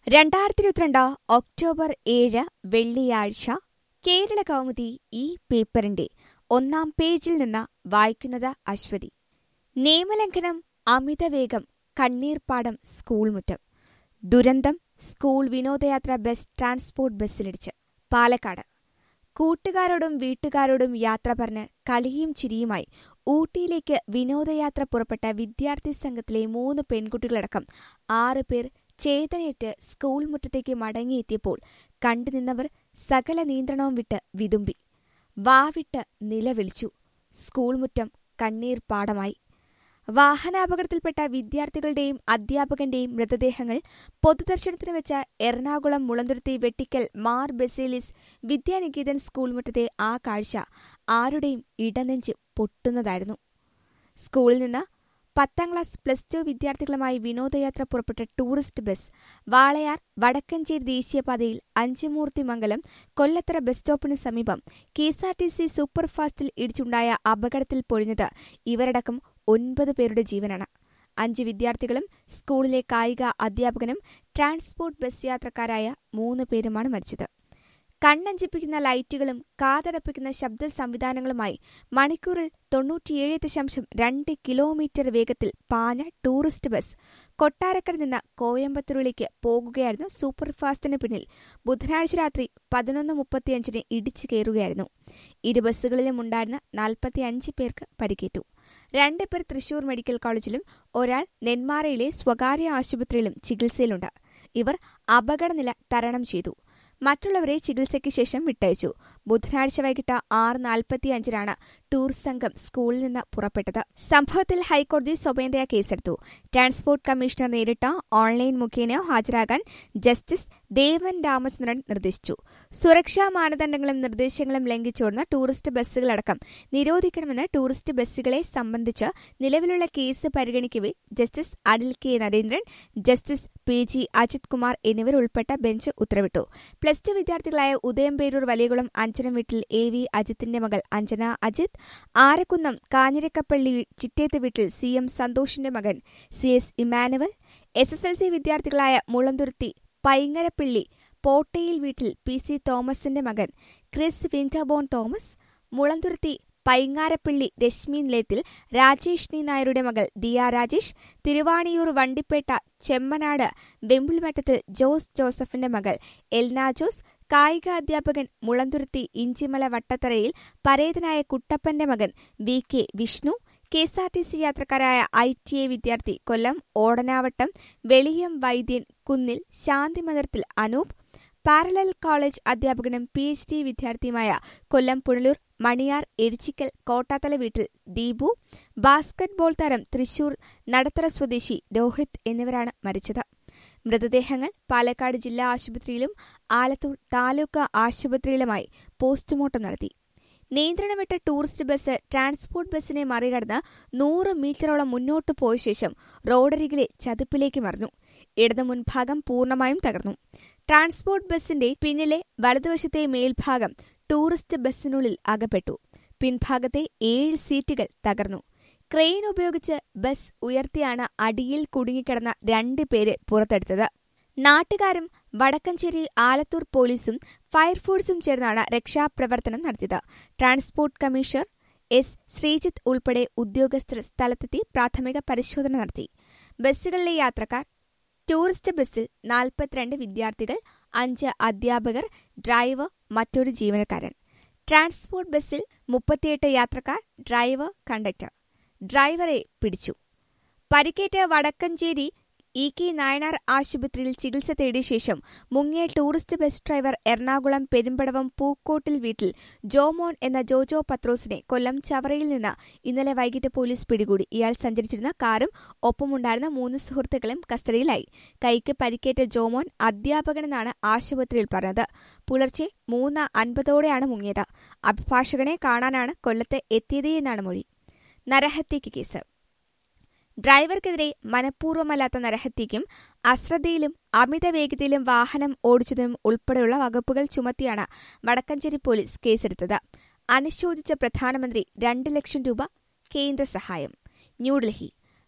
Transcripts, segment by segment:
രണ്ടായിരത്തി ഇരുപത്തിരണ്ട് ഒക്ടോബർ ഏഴ് വെള്ളിയാഴ്ച കേരള കൗമുദി ഈ പേപ്പറിന്റെ ഒന്നാം പേജിൽ നിന്ന് വായിക്കുന്നത് അശ്വതി നിയമലംഘനം അമിതവേഗം കണ്ണീർപ്പാടം സ്കൂൾ മുറ്റം ദുരന്തം സ്കൂൾ വിനോദയാത്ര ബസ് ട്രാൻസ്പോർട്ട് ബസ്സിലിടിച്ച് പാലക്കാട് കൂട്ടുകാരോടും വീട്ടുകാരോടും യാത്ര പറഞ്ഞ് കളിയും ചിരിയുമായി ഊട്ടിയിലേക്ക് വിനോദയാത്ര പുറപ്പെട്ട വിദ്യാർത്ഥി സംഘത്തിലെ മൂന്ന് പെൺകുട്ടികളടക്കം ആറ് പേർ ചേതനയേറ്റ് സ്കൂൾ മുറ്റത്തേക്ക് മടങ്ങിയെത്തിയപ്പോൾ കണ്ടുനിന്നവർ സകല നിയന്ത്രണവും വിട്ട് വിതുമ്പി വാവിട്ട് നിലവിളിച്ചു സ്കൂൾ മുറ്റം കണ്ണീർ പാടമായി വാഹനാപകടത്തിൽപ്പെട്ട വിദ്യാർത്ഥികളുടെയും അധ്യാപകന്റെയും മൃതദേഹങ്ങൾ പൊതുദർശനത്തിന് വെച്ച എറണാകുളം മുളന്തുരുത്തി വെട്ടിക്കൽ മാർ ബെസേലിസ് വിദ്യാനികേതൻ സ്കൂൾ മുറ്റത്തെ ആ കാഴ്ച ആരുടെയും ഇടനെഞ്ച് പൊട്ടുന്നതായിരുന്നു സ്കൂളിൽ നിന്ന് പത്താം ക്ലാസ് പ്ലസ് ടു വിദ്യാർത്ഥികളുമായി വിനോദയാത്ര പുറപ്പെട്ട ടൂറിസ്റ്റ് ബസ് വാളയാർ വടക്കഞ്ചേരി ദേശീയപാതയിൽ അഞ്ചുമൂർത്തി മംഗലം കൊല്ലത്തറ ബസ് സ്റ്റോപ്പിന് സമീപം കെഎസ്ആർടിസി സൂപ്പർഫാസ്റ്റിൽ ഇടിച്ചുണ്ടായ അപകടത്തിൽ പൊഴിഞ്ഞത് ഇവരടക്കം ഒൻപത് പേരുടെ ജീവനാണ് അഞ്ച് വിദ്യാർത്ഥികളും സ്കൂളിലെ കായിക അധ്യാപകനും ട്രാൻസ്പോർട്ട് ബസ് യാത്രക്കാരായ മൂന്ന് പേരുമാണ് മരിച്ചത് കണ്ണഞ്ചിപ്പിക്കുന്ന ലൈറ്റുകളും കാതടപ്പിക്കുന്ന ശബ്ദ സംവിധാനങ്ങളുമായി മണിക്കൂറിൽ തൊണ്ണൂറ്റിയേഴ് ദശാംശം രണ്ട് കിലോമീറ്റർ വേഗത്തിൽ പാഞ്ഞ ടൂറിസ്റ്റ് ബസ് കൊട്ടാരക്കര നിന്ന് കോയമ്പത്തൂരിലേക്ക് പോകുകയായിരുന്നു സൂപ്പർഫാസ്റ്റിന് പിന്നിൽ ബുധനാഴ്ച രാത്രി പതിനൊന്ന് മുപ്പത്തിയഞ്ചിന് ഇടിച്ചു കയറുകയായിരുന്നു ഇരു ബസ്സുകളിലും ഉണ്ടായിരുന്ന നാൽപ്പത്തിയഞ്ച് പേർക്ക് പരിക്കേറ്റു രണ്ട് പേർ തൃശൂർ മെഡിക്കൽ കോളേജിലും ഒരാൾ നെന്മാറയിലെ സ്വകാര്യ ആശുപത്രിയിലും ചികിത്സയിലുണ്ട് ഇവർ അപകടനില തരണം ചെയ്തു മറ്റുള്ളവരെ ചികിത്സയ്ക്ക് ശേഷം വിട്ടയച്ചു ബുധനാഴ്ച വൈകിട്ട് ആറ് നാൽപ്പത്തിയഞ്ചിനാണ് ടൂർ സംഘം സ്കൂളിൽ നിന്ന് പുറപ്പെട്ടത് സംഭവത്തിൽ ഹൈക്കോടതി സ്വമേധയാ കേസെടുത്തു ട്രാൻസ്പോർട്ട് കമ്മീഷണർ നേരിട്ട് ഓൺലൈൻ മുഖേന ഹാജരാകാൻ ജസ്റ്റിസ് ദേവൻ രാമചന്ദ്രൻ നിർദ്ദേശിച്ചു സുരക്ഷാ മാനദണ്ഡങ്ങളും നിർദ്ദേശങ്ങളും ലംഘിച്ചോടുന്ന ടൂറിസ്റ്റ് ബസ്സുകളടക്കം നിരോധിക്കണമെന്ന് ടൂറിസ്റ്റ് ബസ്സുകളെ സംബന്ധിച്ച് നിലവിലുള്ള കേസ് പരിഗണിക്കവെ justice Anil K Narendran justice P G Ajith Kumar എന്നിവർ ഉൾപ്പെട്ട ബെഞ്ച് ഉത്തരവിട്ടു പ്ലസ് ടു വിദ്യാർത്ഥികളായ ഉദയംപേരൂർ വലിയകുളം അഞ്ചനം വീട്ടിൽ എ വി അജിത്തിന്റെ മകൾ അഞ്ജന അജിത് ആരക്കുന്നം കാഞ്ഞിരക്കപ്പള്ളി ചിറ്റേത്ത് വീട്ടിൽ സി എം സന്തോഷിന്റെ മകൻ C S Emmanuel S S L C വിദ്യാർത്ഥികളായ മുളന്തുരുത്തി പൈങ്ങരപ്പിള്ളി പോട്ടയിൽ വീട്ടിൽ പി സി തോമസിന്റെ മകൻ Chris Winterbourne Thomas Mulanthuruthy Paingarappilly Rashmi നിലയത്തിൽ രാജേഷ്ണി നായരുടെ മകൾ ദിയ രാജേഷ് തിരുവാണിയൂർ വണ്ടിപ്പേട്ട ചെമ്മനാട് വെമ്പിൾമറ്റത്തിൽ ജോസ് ജോസഫിന്റെ മകൾ എൽന ജോസ് കായിക അധ്യാപകൻ മുളന്തുരുത്തി ഇഞ്ചിമല വട്ടത്തറയിൽ പരേതനായ കുട്ടപ്പന്റെ മകൻ വി കെ വിഷ്ണു കെഎസ്ആർടിസി യാത്രക്കാരായ ഐ ടി എ വിദ്യാർത്ഥി കൊല്ലം ഓടനാവട്ടം വെളിയം വൈദ്യൻ കുന്നിൽ ശാന്തിമന്ദിരത്തിൽ അനൂപ് പാരലൽ കോളേജ് അധ്യാപകനും പി എച്ച് ഡി വിദ്യാർത്ഥിയുമായ കൊല്ലം പുനലൂർ മണിയാർ എരിച്ചിക്കൽ കോട്ടാത്തല വീട്ടിൽ ദീപു ബാസ്കറ്റ്ബോൾ താരം തൃശൂർ നടത്തറ സ്വദേശി രോഹിത് എന്നിവരാണ് മരിച്ചത് മൃതദേഹങ്ങൾ പാലക്കാട് ജില്ലാ ആശുപത്രിയിലും ആലത്തൂർ താലൂക്ക് ആശുപത്രിയിലുമായി പോസ്റ്റ്മോർട്ടം നടത്തി നിയന്ത്രണം വിട്ട ടൂറിസ്റ്റ് ബസ് ട്രാൻസ്പോർട്ട് ബസ്സിനെ മറികടന്ന് നൂറ് മീറ്ററോളം മുന്നോട്ടു പോയ ശേഷം റോഡരികിലെ ചതുപ്പിലേക്ക് മറിഞ്ഞു ഇടതു മുൻഭാഗം പൂർണ്ണമായും തകർന്നു ട്രാൻസ്പോർട്ട് ബസിന്റെ പിന്നിലെ വലതുവശത്തെ മേൽഭാഗം ടൂറിസ്റ്റ് ബസ്സിനുള്ളിൽ അകപ്പെട്ടു പിൻഭാഗത്തെ ഏഴ് സീറ്റുകൾ തകർന്നു ക്രെയിൻ ഉപയോഗിച്ച് ബസ് ഉയർത്തിയാണ് അടിയിൽ കുടുങ്ങിക്കിടന്ന രണ്ട് പേരെ പുറത്തെടുത്തത് നാട്ടുകാരും വടക്കഞ്ചേരി ആലത്തൂർ പോലീസും ഫയർഫോഴ്സും ചേർന്നാണ് രക്ഷാപ്രവർത്തനം നടത്തിയത് ട്രാൻസ്പോർട്ട് കമ്മീഷണർ എസ് ശ്രീജിത്ത് ഉൾപ്പെടെ ഉദ്യോഗസ്ഥർ സ്ഥലത്തെത്തി പ്രാഥമിക പരിശോധന നടത്തി ബസ്സുകളിലെ യാത്രക്കാർ ടൂറിസ്റ്റ് ബസ്സിൽ നാൽപ്പത്തിരണ്ട് വിദ്യാർത്ഥികൾ അഞ്ച് അധ്യാപകർ ഡ്രൈവർ മറ്റൊരു ജീവനക്കാരൻ ട്രാൻസ്പോർട്ട് ബസ്സിൽ മുപ്പത്തിയെട്ട് യാത്രക്കാർ ഡ്രൈവർ കണ്ടക്ടർ ഡ്രൈവറെ പിടിച്ചു പരിക്കേറ്റ് വടക്കഞ്ചേരി ഇ കെ നായനാർ ആശുപത്രിയിൽ ചികിത്സ തേടിയ ശേഷം മുങ്ങിയ tourist bus driver Ernakulam Perumbadavam പൂക്കോട്ടിൽ വീട്ടിൽ ജോമോൻ എന്ന ജോജോ പത്രോസിനെ കൊല്ലം ചവറയിൽ നിന്ന് ഇന്നലെ വൈകിട്ട് പോലീസ് പിടികൂടി ഇയാൾ സഞ്ചരിച്ചിരുന്ന കാറും ഒപ്പമുണ്ടായിരുന്ന മൂന്ന് സുഹൃത്തുക്കളും കസ്റ്റഡിയിലായി കൈക്ക് പരിക്കേറ്റ ജോമോൻ അധ്യാപകനെന്നാണ് ആശുപത്രിയിൽ പറഞ്ഞത് പുലർച്ചെ മൂന്ന് അൻപതോടെയാണ് മുങ്ങിയത് അഭിഭാഷകനെ കാണാനാണ് കൊല്ലത്ത് എത്തിയത് എന്നാണ് മൊഴി നരഹത്യയ്ക്ക് കേസ് ഡ്രൈവർക്കെതിരെ മനഃപൂർവ്വമല്ലാത്ത നരഹത്യയ്ക്കും അശ്രദ്ധയിലും അമിത വേഗതയിലും വാഹനം ഓടിച്ചതിനും ഉൾപ്പെടെയുള്ള വകുപ്പുകൾ ചുമത്തിയാണ് വടക്കഞ്ചേരി പോലീസ് കേസെടുത്തത് അനുശോചിച്ച പ്രധാനമന്ത്രി രണ്ട് ലക്ഷം രൂപ കേന്ദ്ര സഹായം ന്യൂഡൽഹി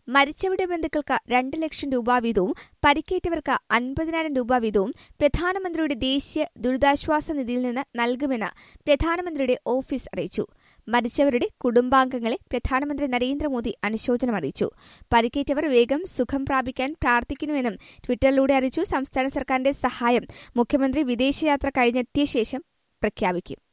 മരിച്ചവരുടെ ബന്ധുക്കൾക്ക് രണ്ട് ലക്ഷം രൂപ വീതവും പരിക്കേറ്റവർക്ക് അൻപതിനായിരം രൂപ വീതവും പ്രധാനമന്ത്രിയുടെ ദേശീയ ദുരിതാശ്വാസ നിധിയിൽ നിന്ന് നൽകുമെന്ന് പ്രധാനമന്ത്രിയുടെ ഓഫീസ് അറിയിച്ചു മരിച്ചവരുടെ കുടുംബാംഗങ്ങളെ പ്രധാനമന്ത്രി നരേന്ദ്രമോദി അനുശോചനം അറിയിച്ചു പരിക്കേറ്റവർ വേഗം സുഖം പ്രാപിക്കാൻ പ്രാർത്ഥിക്കുന്നുവെന്നും ട്വിറ്ററിലൂടെ അറിയിച്ചു സംസ്ഥാന സർക്കാരിന്റെ സഹായം മുഖ്യമന്ത്രി വിദേശയാത്ര കഴിഞ്ഞെത്തിയ ശേഷം പ്രഖ്യാപിക്കും